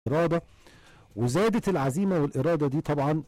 اراده وزادت العزيمه والاراده دي طبعا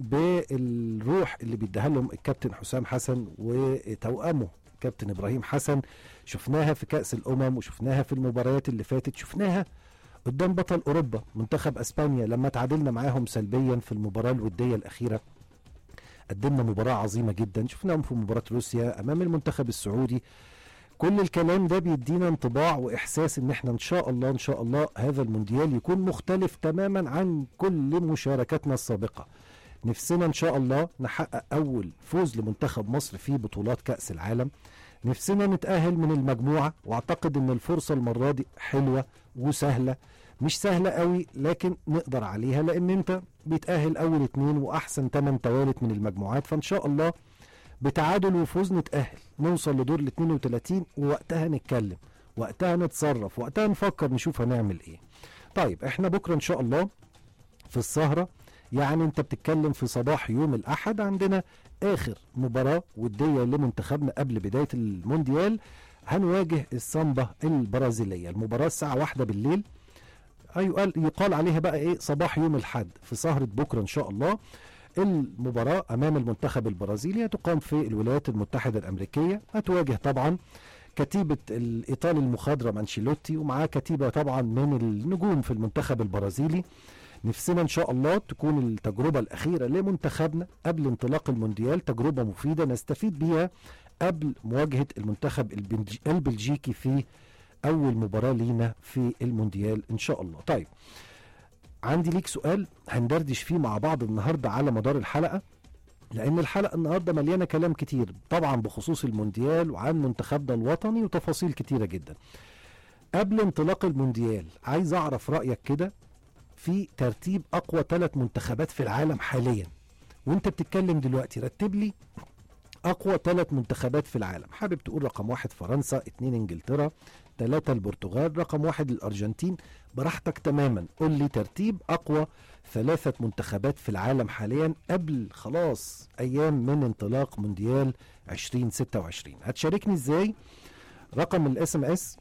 بالروح اللي بيديها لهم الكابتن حسام حسن وتوأمه كابتن ابراهيم حسن شفناها في كأس الامم وشفناها في المباريات اللي فاتت شفناها قدام بطل اوروبا منتخب اسبانيا لما تعادلنا معاهم سلبيا في المباراه الوديه الاخيره قدمنا مباراه عظيمه جدا شفناهم في مباراه روسيا امام المنتخب السعودي كل الكلام ده بيدينا انطباع واحساس ان احنا ان شاء الله ان شاء الله هذا المونديال يكون مختلف تماما عن كل مشاركاتنا السابقه نفسنا ان شاء الله نحقق اول فوز لمنتخب مصر في بطولات كاس العالم نفسنا نتاهل من المجموعه واعتقد ان الفرصه المره دي حلوه وسهله مش سهله قوي لكن نقدر عليها لان انت بيتاهل اول اتنين واحسن تمن توالت من المجموعات فان شاء الله بتعادل وفوز نتاهل نوصل لدور ال 32 ووقتها نتكلم وقتها نتصرف وقتها نفكر نشوف هنعمل ايه طيب احنا بكره ان شاء الله في السهره يعني انت بتتكلم في صباح يوم الاحد عندنا اخر مباراه وديه لمنتخبنا قبل بدايه المونديال هنواجه السامبا البرازيليه المباراه الساعه واحدة بالليل يقال يقال عليها بقى ايه صباح يوم الاحد في سهره بكره ان شاء الله المباراه امام المنتخب البرازيلي هتقام في الولايات المتحده الامريكيه هتواجه طبعا كتيبة الإيطالي المخضرم أنشيلوتي ومعاه كتيبة طبعا من النجوم في المنتخب البرازيلي نفسنا إن شاء الله تكون التجربة الأخيرة لمنتخبنا قبل انطلاق المونديال تجربة مفيدة نستفيد بيها قبل مواجهة المنتخب البلجي- البلجيكي في أول مباراة لينا في المونديال إن شاء الله طيب عندي ليك سؤال هندردش فيه مع بعض النهاردة على مدار الحلقة لأن الحلقة النهاردة مليانة كلام كتير طبعا بخصوص المونديال وعن منتخبنا الوطني وتفاصيل كتيرة جدا قبل انطلاق المونديال عايز أعرف رأيك كده في ترتيب أقوى ثلاث منتخبات في العالم حاليا وانت بتتكلم دلوقتي رتب لي أقوى ثلاث منتخبات في العالم حابب تقول رقم واحد فرنسا اتنين انجلترا ثلاثة البرتغال رقم واحد الأرجنتين براحتك تماما قول لي ترتيب أقوى ثلاثة منتخبات في العالم حاليا قبل خلاص أيام من انطلاق مونديال 2026 هتشاركني ازاي رقم الاس ام اس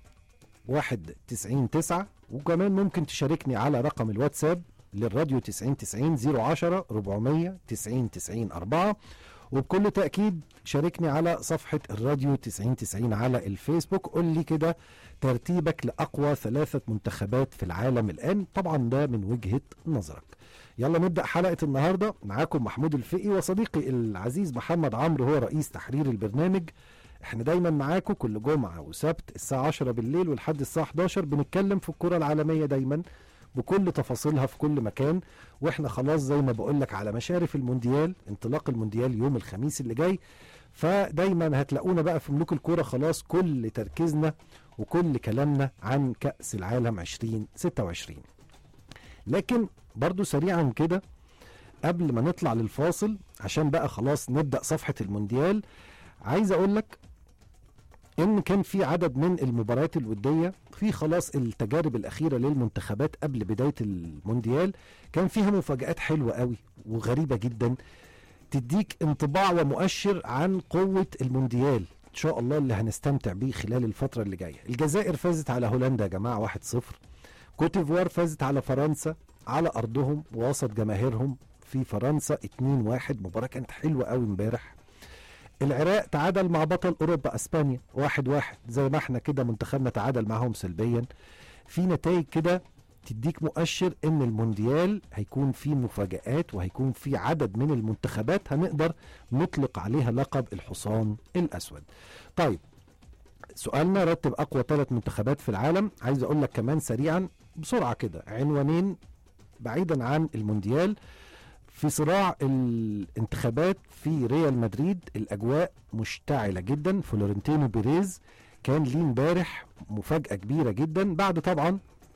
واحد تسعين تسعة وكمان ممكن تشاركني على رقم الواتساب للراديو تسعين تسعين زيرو عشرة ربعمية تسعين تسعين أربعة وبكل تأكيد شاركني على صفحة الراديو 9090 على الفيسبوك قول لي كده ترتيبك لأقوى ثلاثة منتخبات في العالم الآن طبعا ده من وجهة نظرك يلا نبدأ حلقة النهاردة معاكم محمود الفقي وصديقي العزيز محمد عمرو هو رئيس تحرير البرنامج احنا دايما معاكم كل جمعة وسبت الساعة 10 بالليل ولحد الساعة 11 بنتكلم في الكرة العالمية دايما بكل تفاصيلها في كل مكان واحنا خلاص زي ما بقول لك على مشارف المونديال انطلاق المونديال يوم الخميس اللي جاي فدايما هتلاقونا بقى في ملوك الكوره خلاص كل تركيزنا وكل كلامنا عن كأس العالم 2026 لكن برضو سريعا كده قبل ما نطلع للفاصل عشان بقى خلاص نبدأ صفحة المونديال عايز اقول لك ان كان في عدد من المباريات الوديه في خلاص التجارب الاخيره للمنتخبات قبل بدايه المونديال كان فيها مفاجات حلوه قوي وغريبه جدا تديك انطباع ومؤشر عن قوه المونديال ان شاء الله اللي هنستمتع بيه خلال الفتره اللي جايه الجزائر فازت على هولندا يا جماعه 1-0 كوتيفوار فازت على فرنسا على ارضهم ووسط جماهيرهم في فرنسا 2-1 مباراه كانت حلوه قوي امبارح العراق تعادل مع بطل اوروبا اسبانيا واحد واحد زي ما احنا كده منتخبنا تعادل معاهم سلبيا في نتائج كده تديك مؤشر ان المونديال هيكون فيه مفاجآت وهيكون فيه عدد من المنتخبات هنقدر نطلق عليها لقب الحصان الاسود طيب سؤالنا رتب اقوى ثلاث منتخبات في العالم عايز اقول لك كمان سريعا بسرعه كده عنوانين بعيدا عن المونديال في صراع الانتخابات في ريال مدريد الاجواء مشتعله جدا فلورنتينو بيريز كان ليه امبارح مفاجاه كبيره جدا بعد طبعا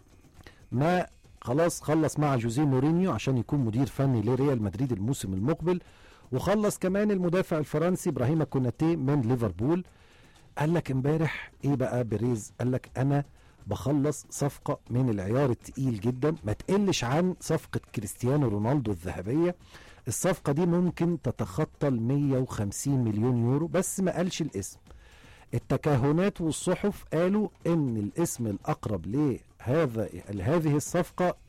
ما خلاص خلص مع جوزيه مورينيو عشان يكون مدير فني لريال مدريد الموسم المقبل وخلص كمان المدافع الفرنسي ابراهيم كوناتي من ليفربول قال لك امبارح ايه بقى بيريز قال لك انا بخلص صفقة من العيار التقيل جدا ما تقلش عن صفقة كريستيانو رونالدو الذهبية الصفقة دي ممكن تتخطى ال 150 مليون يورو بس ما قالش الاسم التكهنات والصحف قالوا ان الاسم الاقرب لهذا لهذه الصفقة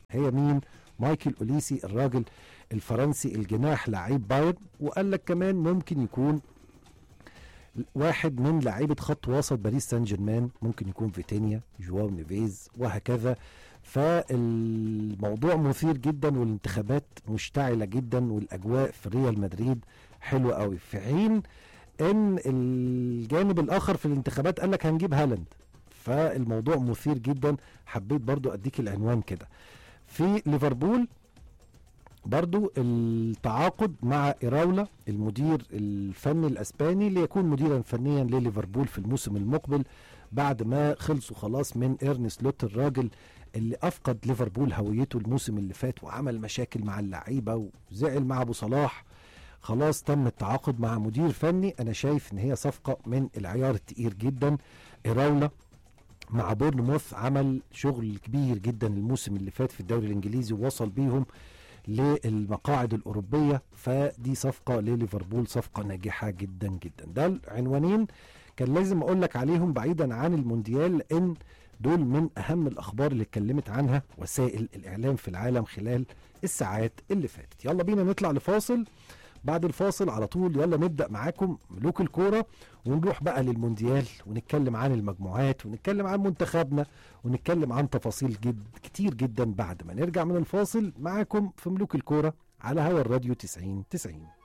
هي مين مايكل اوليسي الراجل الفرنسي الجناح لعيب بايرن وقال لك كمان ممكن يكون واحد من لعيبه خط وسط باريس سان جيرمان ممكن يكون فيتينيا جواو نيفيز وهكذا فالموضوع مثير جدا والانتخابات مشتعله جدا والاجواء في ريال مدريد حلوه قوي في حين ان الجانب الاخر في الانتخابات قال لك هنجيب هالاند فالموضوع مثير جدا حبيت برضو اديك العنوان كده في ليفربول برضو التعاقد مع إراولا المدير الفني الأسباني ليكون مديرا فنيا لليفربول في الموسم المقبل بعد ما خلصوا خلاص من إرنس لوت الراجل اللي أفقد ليفربول هويته الموسم اللي فات وعمل مشاكل مع اللعيبة وزعل مع أبو صلاح خلاص تم التعاقد مع مدير فني أنا شايف إن هي صفقة من العيار التقيل جدا إراولا مع بورنموث عمل شغل كبير جدا الموسم اللي فات في الدوري الانجليزي ووصل بيهم للمقاعد الاوروبيه فدي صفقه لليفربول صفقه ناجحه جدا جدا ده العنوانين كان لازم اقول لك عليهم بعيدا عن المونديال لان دول من اهم الاخبار اللي اتكلمت عنها وسائل الاعلام في العالم خلال الساعات اللي فاتت يلا بينا نطلع لفاصل بعد الفاصل على طول يلا نبدا معاكم ملوك الكوره ونروح بقى للمونديال ونتكلم عن المجموعات ونتكلم عن منتخبنا ونتكلم عن تفاصيل جد كتير جدا بعد ما نرجع من الفاصل معاكم في ملوك الكوره على هوا الراديو 90 90